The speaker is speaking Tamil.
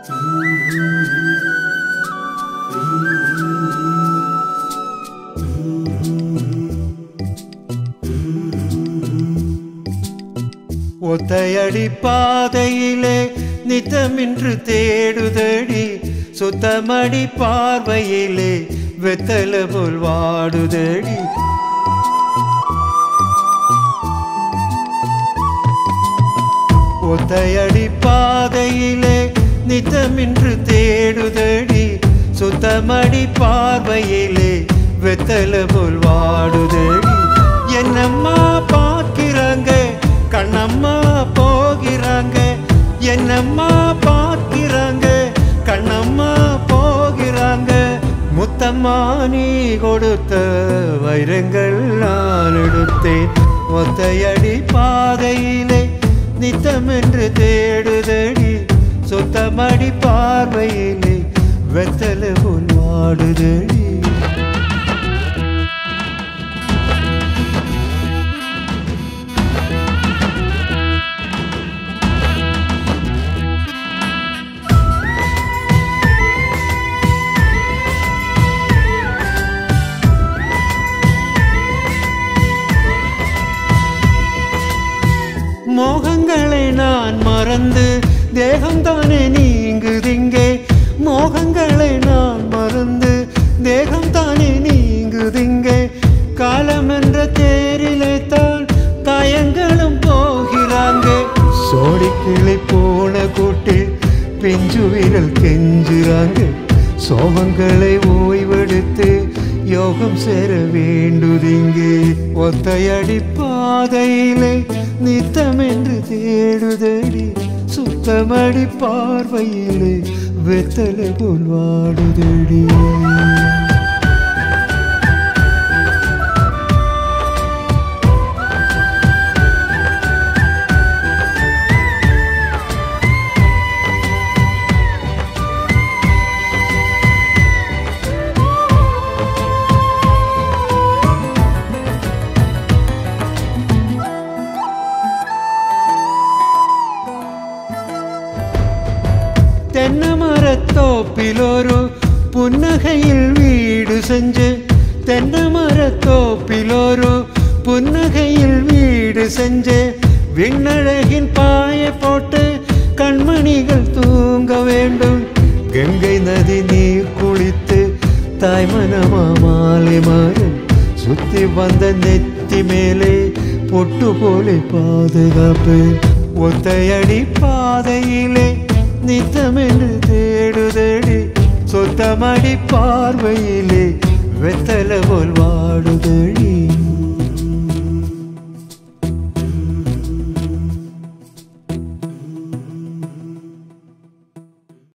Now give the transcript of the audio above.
ஒத்தையடி பாதையிலே நித்தமின்று தேடுதடி சுத்தமடி பார்வையிலே வெத்தல போல் வாடுதடி ஒத்தையடி பாதையிலே நித்தமின்று தேடுதடி சுத்தமடி பார்வையிலே வெத்தல போல் வாடுதடி என்னம்மா பார்க்கிறாங்க கண்ணம்மா போகிறாங்க என்னம்மா பார்க்கிறாங்க கண்ணம்மா போகிறாங்க முத்தம்மா நீ கொடுத்த வைரங்கள் நான் எடுத்தேன் ஒத்தையடி பாதையிலே நித்தமென்று தேடுதடி சுத்தமடி பார்வையிலே வெத்தல போல் வாடுதடி மோகங்களை நான் மறந்து தேகம்தானே நீங்குதிங்கே மோகங்களை நான் மறந்து தேகம்தானே நீங்குதிங்கே காலம் என்ற தேரிலே தான் தயங்களும் போகிறாங்க சோடிக்கிளை போன கூட்டில் பிஞ்சு விரல் கெஞ்சுறாங்க சோகங்களை ஓய்வெடுத்து யோகம் சேர வேண்டுதிங்கே ஒத்தையடி பாதையிலே நித்தமென்று தேடுதடி சுத்தமடி பார்வையிலே வெத்தல போல் வாடுதடி தென்னமரத்தோப்பிலொரு புன்னகையில் வீடு செஞ்சு தென்னமரத்தோப்பிலொரு புன்னகையில் வீடு செஞ்சு விண்ணழகின் பாய போட்டு கண்மணிகள் தூங்க வேண்டும் கங்கை நதி நீர் குளித்து தாய்மனமா மாலை மாறும் சுத்தி வந்த நெத்தி மேலே பொட்டு போலே பாதுகாப்பு ஒத்தையடி பாதையிலே நித்தமென்று தேடுதடி சொத்தமடி பார்வையிலே வெத்தல போல் வாடுதடி